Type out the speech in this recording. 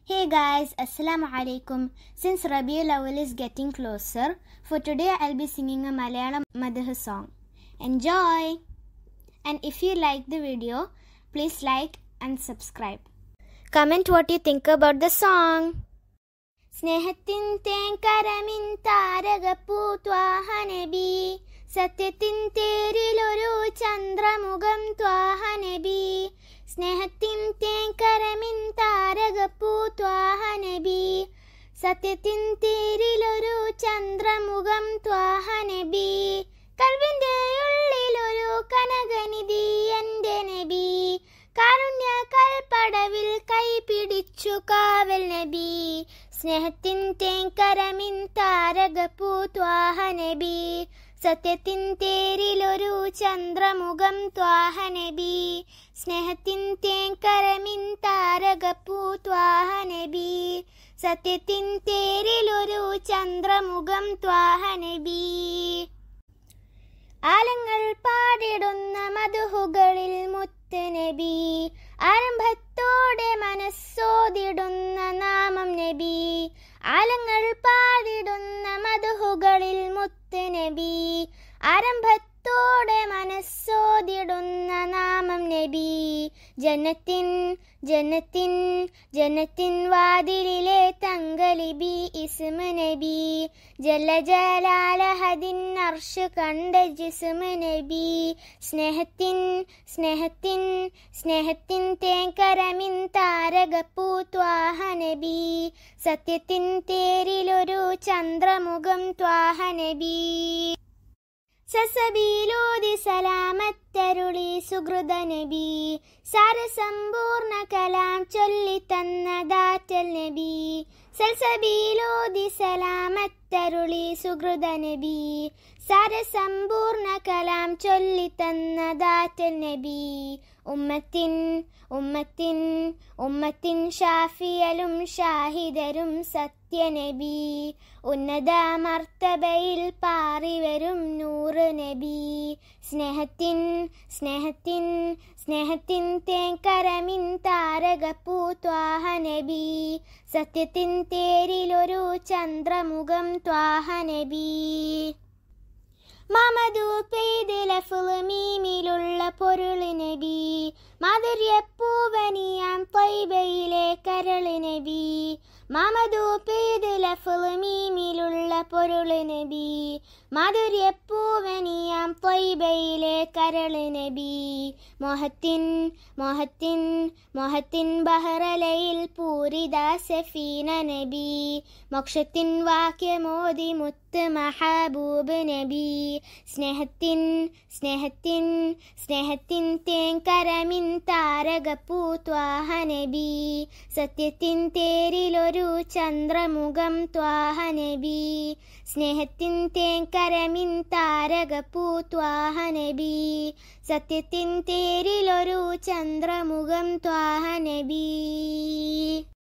Hey guys, Assalamu alaikum. Since Rabiul Awal is getting closer, for today I'll be singing a Malayalam Madh song. Enjoy! And if you like the video, please like and subscribe. Comment what you think about the song. സ്നേഹത്തിൻ തേങ്കരമിൻ താരകപ്പൂത്വാഹനബി സത്യത്തിൻ തേരിലൊരു ചന്ദ്രമുഖം ത്വാഹനബി സ്നേഹത്തിൻ തേങ്കരമിൻ താരകപ്പൂത്വാഹനബി സത്യത്തിൻ തേരിലൊരു ചന്ദ്രമുഖം ത്വാഹനബി കൽവിന്റെ ഉള്ളിലൊരു കനകനിധി എന്റെ നബി കാരുണ്യ കൽപ്പടവിൽ കൈ പിടിച്ചു കാവൽ നബി സ്നേഹത്തിൻ തേങ്കരമിൻ താരകപ്പൂത്വാഹ നബി സത്യത്തിൻ തേരിലൊരു ചന്ദ്രമുഖം ത്വാഹ നബി സ്നേഹത്തിൻ തേങ്കരമിൻ താരകപ്പൂത്വാഹ നബി സത്യത്തിൻ തേരിലൊരു ചന്ദ്രമുഖം ത്വാഹ നബി ആലങ്ങൾ പാടിടുന്ന മധുഹുകളിൽ മുത്ത് നബി ആരംഭത്തോടെ മനസ്സോതിടുന്ന നാമം നബി ആലങ്ങൾ പാടിടുന്ന മധുഹുകളിൽ മുത്ത് നബി ആരംഭത്തോടെ മനസ്സോതിടുന്ന നാമം നബി ജന്നത്തിൻ ജന്നത്തിൻ ജന്നത്തിൻ വാതിലിലെ തങ്കലിബി ഇസ്മ നബി ജല ജലാലഹദിൻ അർഷ് കണ്ട ജിസ്മ നബി സ്നേഹത്തിൻ സ്നേഹത്തിൻ സ്നേഹത്തിൻ തേങ്കരമിൻ താരകപ്പൂത്വാഹ നബി സത്യത്തിൻ തേരിലൊരു ചന്ദ്രമുഖം ത്വാഹ നബി സസബീലോതി സലാമത്തരുളി സുഹൃത നബി സാരസമ്പൂർണ്ണ കലാം ചൊല്ലി തന്ന ദാറ്റൽ നബി സൽസബീലോതി സലാമത്തരുളി സുഹൃത നബി സാരസമ്പൂർണ്ണ കലാം ചൊല്ലി തന്ന ദാറ്റൽ നബി ഉമ്മത്തിൻ ഉമ്മത്തിൻ ഉമ്മത്തിൻ ഷാഫിയലും ഷാഹിദരും സത്യനബി ഉന്നത മർത്തബയിൽ പാറിവരും നൂറ് നബി സ്നേഹത്തിൻ സ്നേഹത്തിൻ സ്നേഹത്തിൻ തേങ്കരമിൻ താരകപ്പൂത്വാഹ നബി സത്യത്തിൻ തേരിലൊരു ചന്ദ്രമുഖം ത്വാഹ നബി മമദു പെയ്ത് ലഫുള് മീമിലുള്ള പൊരുള് നബി മാധുര്യപ്പൂവനിയാം തൊയ്ബയിലെ കരള് നബി മമദു പെയ്ത് ലഫുള് മീമിലുള്ള പൊരുള് നബി മാധുര്യപ്പൂവനിയാം തൊയ്ബയിലെ കരള് നബി മോഹത്തിൻ മോഹത്തിൻ മോഹത്തിൻ ബഹറലയിൽ പൂരിത സഫീന നബി മോക്ഷത്തിൻ വാക്യമോദി മുത്ത് മഹബൂബ് നബി സ്നേഹത്തിൻ സ്നേഹത്തിൻ സ്നേഹത്തിൻ തേങ്കരമിൻ താരകപ്പൂത്വാഹ നബി സത്യത്തിൻ തേരിലൊരു ചന്ദ്രമുഖം ത്വാഹ നബി സ്നേഹത്തിൻ തേങ്കരമിൻ താരകപ്പൂത്വാഹ നബി സത്യത്തിൻ തേരിലൊരു ചന്ദ്രമുഖം ത്വാഹ നബി